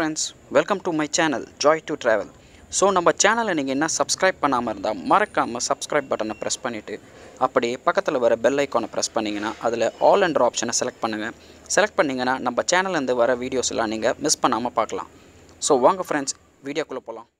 friends welcome to my channel joy to travel so நம்ம சேனலை நீங்கள் என்ன சப்ஸ்கிரைப் பண்ணாமல் இருந்தால் மறக்காமல் சப்ஸ்கிரைப் பட்டனை ப்ரெஸ் பண்ணிவிட்டு அப்படியே பக்கத்தில் வர பெல் ஐக்கானை ப்ரெஸ் பண்ணிங்கன்னா அதில் ஆல் என்ற ஆப்ஷனை செலக்ட் பண்ணுங்கள் செலக்ட் பண்ணிங்கன்னா நம்ம சேனல்லேருந்து வர வீடியோஸ்லாம் நீங்கள் மிஸ் பண்ணாமல் பார்க்கலாம் ஸோ வாங்க ஃப்ரெண்ட்ஸ் வீடியோக்குள்ளே போகலாம்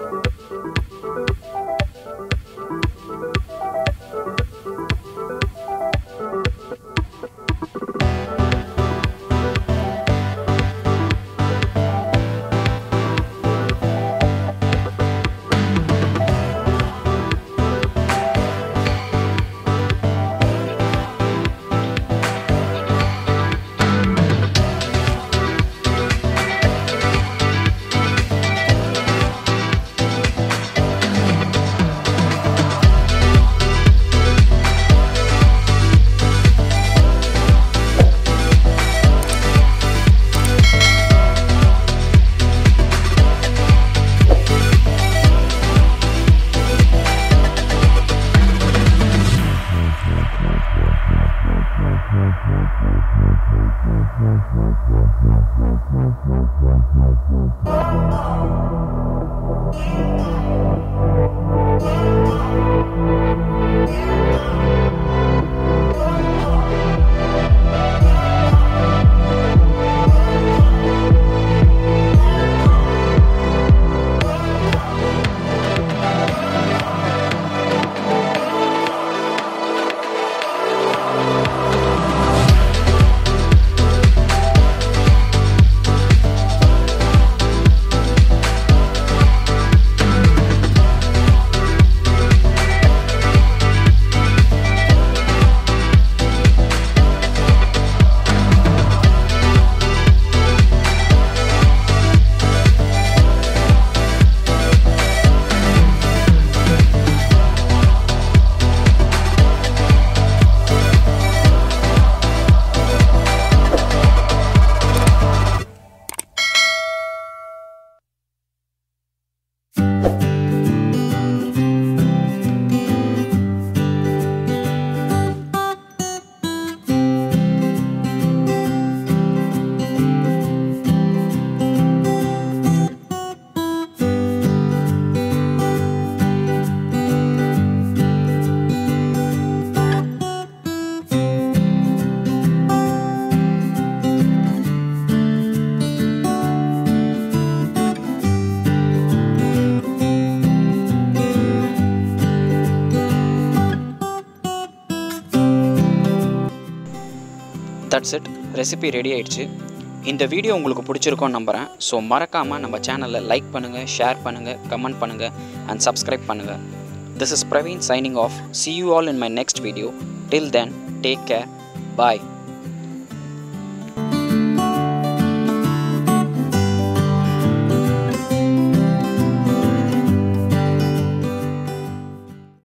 தட்ஸ் இட் ரெசிபி ரெடி ஆயிடுச்சு இந்த வீடியோ உங்களுக்கு பிடிச்சிருக்கோன்னு நம்புகிறேன் ஸோ மறக்காமல் நம்ம சேனலில் லைக் பண்ணுங்கள் ஷேர் பண்ணுங்கள் கமெண்ட் பண்ணுங்கள் அண்ட் சப்ஸ்கிரைப் பண்ணுங்கள் this is Praveen signing off see you all in my next video till then take care bye